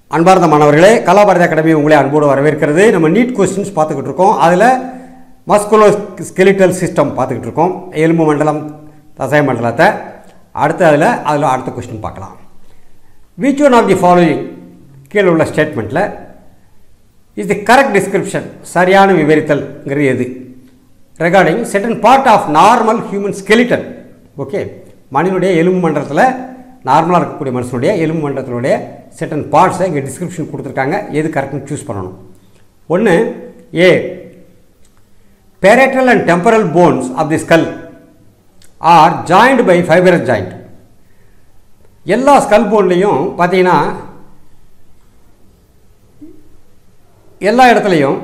அன்பார்ந்த மாணவர்களே கலாபாரதி அகாடமி உங்களை அன்போடு வரவேற்கிறது நம்ம நீட் கொஸ்டின்ஸ் பார்த்துக்கிட்டு இருக்கோம் அதில் மஸ்குலோ ஸ்கெலிட்டல் சிஸ்டம் பார்த்துக்கிட்டு இருக்கோம் எலும்பு மண்டலம் தசை மண்டலத்தை அடுத்து அதில் அதில் அடுத்த கொஸ்டின் பார்க்கலாம் which one of the following கீழே உள்ள ஸ்டேட்மெண்ட்டில் இஸ் தி கரெக்ட் டிஸ்கிரிப்ஷன் சரியான விவரித்தல்ங்கிறது எது regarding certain part of normal human skeleton okay மனிதனுடைய எலும்பு மண்டலத்தில் நார்மலாக இருக்கக்கூடிய மனுஷனுடைய எலும்பு மண்டலத்தினுடைய செட்டன் பார்ட்ஸை இங்கே டிஸ்கிரிப்ஷன் கொடுத்துருக்காங்க எது கரெக்ட்னு சூஸ் பண்ணணும் ஒன்று a parietal and temporal bones of the skull are joint by fibrous joint எல்லா ஸ்கல் போன்லேயும் பார்த்தீங்கன்னா எல்லா இடத்துலையும்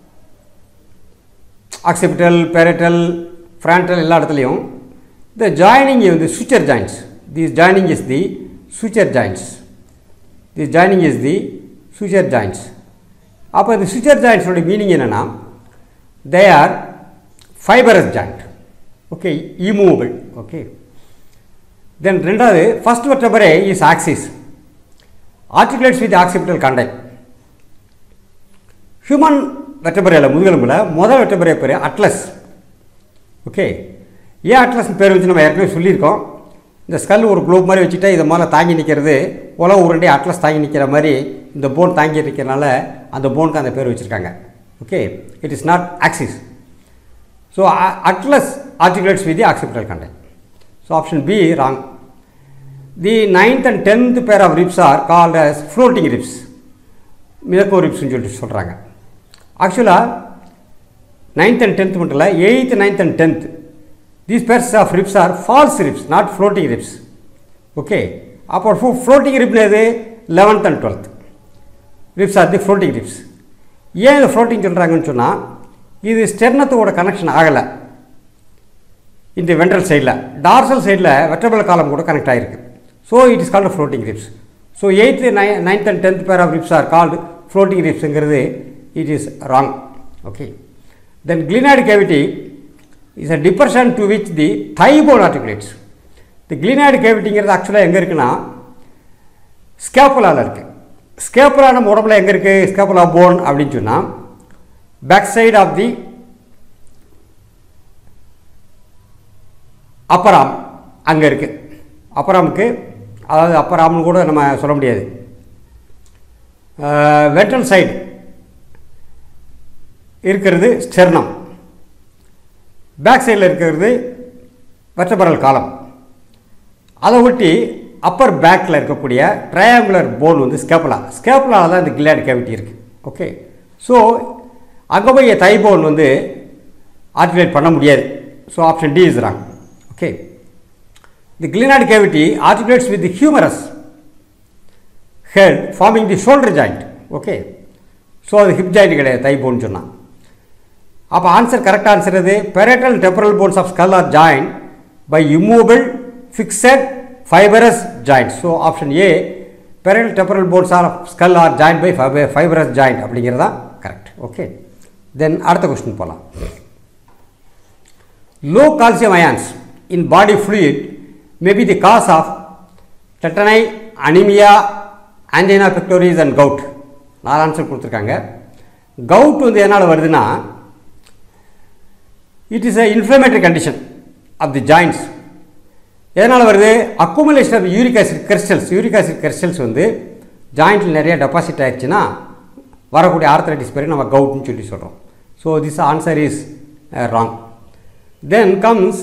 ஆக்சிபிட்டல் பேரட்டல் ஃப்ராண்டல் எல்லா இடத்துலையும் இந்த ஜாயினிங் வந்து suture joints the joining is the suture joints the joining is the suture joints அப்போ இந்த சுச்சர் ஜாயின்ட்ஸோட மீனிங் என்னென்னா they are fibrous joint okay immovable okay then ரெண்டாவது first vertebra is axis articulates with occipital condyle human வெட்டபரையில் முதுகெலும்பில் முதல் vertebra பேர் atlas okay ஏன் அட்லஸ் பேர் வச்சு நம்ம ஏற்கனவே சொல்லியிருக்கோம் இந்த ஸ்கல் ஒரு குளோப் மாதிரி வச்சுட்டா இதை மேலே தாங்கி நிற்கிறது உலக உருண்டை அட்லஸ் தாங்கி நிற்கிற மாதிரி இந்த போன் தாங்கி நிற்கிறனால அந்த போனுக்கு அந்த பேர் வச்சுருக்காங்க okay it is not axis so atlas articulates with the occipital condyle so option B wrong the ninth and tenth pair of ribs are called as floating ribs மிதக்கோ ரிப்ஸ்னு சொல்லிட்டு சொல்கிறாங்க ஆக்சுவலாக நைன்த் அண்ட் டென்த் மட்டும் இல்லை eighth ninth and tenth these pairs of ribs are false ribs not floating ribs okay அப்போ ஃபோ ஃப்ளோட்டிங் ரிப்னு எது eleventh and twelfth ribs are the floating ribs ஏன் இதை ஃப்ளோட்டிங் சொல்கிறாங்கன்னு சொன்னால் இது ஸ்டெர்னத்தோட கனெக்ஷன் ஆகலை இந்த வென்ட்ரல் சைடில் டார்சல் சைடில் வெட்டபிள் காலம் கூட கனெக்ட் ஆகிருக்கு so it is called floating ribs so eighth நை ninth and tenth pair of ribs are called floating ரிப்ஸுங்கிறது it is wrong okay then glenoid cavity is a depression to which the thighbone articulates the glenoid கேவிட்டிங்கிறது ஆக்சுவலாக எங்கே இருக்குன்னா ஸ்கேப்புலாவில் இருக்குது scapula நம்ம உடம்புல எங்கே இருக்குது ஸ்கேப்புலா போன் அப்படின்னு சொன்னால் back side of the upper arm அங்கே இருக்குது அப்பராமுக்கு அதாவது அப்பராம்னு கூட நம்ம சொல்ல முடியாது வெட்ரல் சைடு இருக்கிறது ஸ்டெர்னம் பேக் சைடில் இருக்கிறது வெற்றபரல் காலம் அதை ஒட்டி அப்பர் பேக்கில் இருக்கக்கூடிய ட்ரையாங்குலர் போன் வந்து ஸ்கேப்புலா ஸ்கேப்புலாவில் தான் இந்த கிளாட் கேவிட்டி இருக்குது ஓகே ஸோ அங்கே போய் தை போன் வந்து ஆர்டிகுலேட் பண்ண முடியாது so option D is wrong okay the glenoid cavity articulates with the humerus head forming the shoulder joint okay so அது ஹிப் ஜாயிண்ட் கிடையாது தை போன்னு சொன்னால் அப்போ ஆன்சர் கரெக்ட் ஆன்சர் எது parietal temporal bones of skull are joint by immovable fixed fibrous joint so option A parietal temporal bones are skull are joint by fibrous joint அப்படிங்கிறது தான் correct okay then அடுத்த question போகலாம் low calcium ions in body fluid may be the cause of tetany anaemia angina pectoris and gout நாலு answer கொடுத்துருக்காங்க gout வந்து என்னால் வருதுன்னா it is a inflammatory condition of the joints எதனால் வருது accumulation of uric acid crystals uric acid crystals வந்து ஜாயிண்ட்டில் நிறைய டெபாசிட் ஆகிடுச்சுன்னா வரக்கூடிய ஆர்த்தரைட்டிஸ் பேர் நம்ம கவுட்னு சொல்லி சொல்கிறோம் so this answer is wrong then comes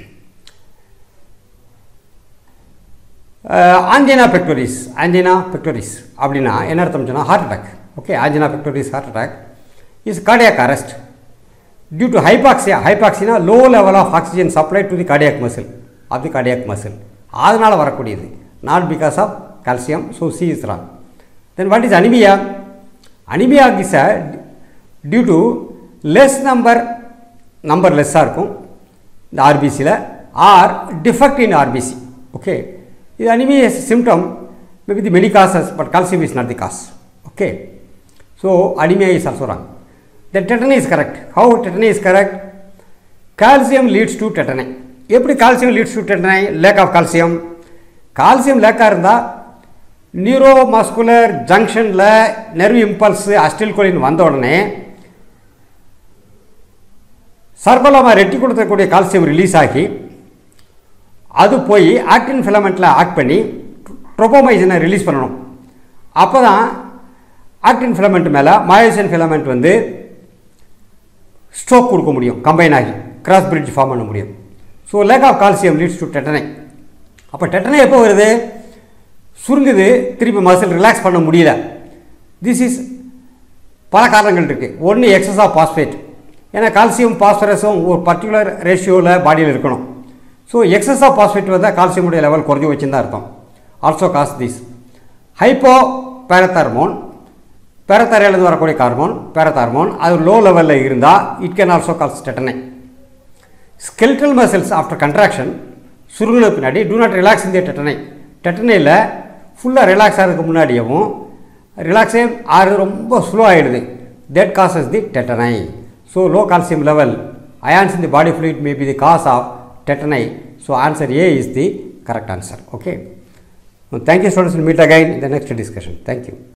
angina pectoris angina pectoris அப்படின்னா என்ன அர்த்தம் சொன்னால் heart attack okay angina pectoris heart attack is cardiac arrest due to hypoxia ஹைபாக்சினா low level of oxygen supply to the cardiac muscle of the cardiac muscle அதனால் வரக்கூடியது not because of calcium so C is wrong then what is anaemia anaemia is a due to less number number லெஸ்ஸாக இருக்கும் இந்த ஆர்பிசியில் or defect in RBC okay இது anaemia is symptom maybe the many causes but calcium is not the cause okay so anaemia is also wrong The tetany is correct. How tetany is correct? Calcium leads to tetany. எப்படி calcium leads to tetany lack of calcium calcium லேக்காக இருந்தால் neuromuscular ஜங்ஷனில் nerve impulse acetylcholine வந்த உடனே சர்பலமாக ரெட்டி கொடுத்தக்கூடிய calcium release ஆகி அது போய் ஆக்டின் ஃபிலமெண்ட்டில் ஆக்ட் பண்ணி ட்ரோபோமைசினை ரிலீஸ் பண்ணணும் அப்போ தான் ஆக்டின் ஃபிலமெண்ட் மேலே மயோசின் ஃபிலமெண்ட் வந்து ஸ்ட்ரோக் கொடுக்க முடியும் கம்பைன் ஆகி கிராஸ் பிரிட்ஜ் ஃபார்ம் பண்ண முடியும் so lack of calcium leads to tetany அப்போ டெட்டனை எப்போ வருது சுருங்குது திருப்பி மசில் ரிலாக்ஸ் பண்ண முடியல திஸ் இஸ் பல காரணங்கள் இருக்குது ஒன்று எக்ஸஸ் ஆஃப் பாஸ்பேட் ஏன்னா கால்சியம் பாஸ்பரஸும் ஒரு பர்டிகுலர் ரேஷியோவில் பாடியில் இருக்கணும் ஸோ எக்ஸஸ் ஆஃப் பாஸ்பேட் வந்தால் கால்சியமுடைய லெவல் குறைஞ்சி வச்சுன்னு தான் அர்த்தம் also cause this hypo parathormone பேரத்தாரியிலேருந்து வரக்கூடிய ஹார்மோன் பேரத்தார்மோன் அது லோ லெவலில் இருந்தால் it can also cause tetany skeletal muscles after contraction சுருங்கின பின்னாடி டூ நாட் ரிலாக்ஸ் இந்த டெட்டனை டெட்டனையில் ஃபுல்லாக ரிலாக்ஸ் ஆகிறதுக்கு முன்னாடியவும் ரிலாக்ஸே ஆறு ரொம்ப ஸ்லோ ஆகிடுது that causes the tetany so low calcium level ions in the body fluid may be the cause of tetani so answer a is the correct answer okay thank you students we'll meet again in the next discussion thank you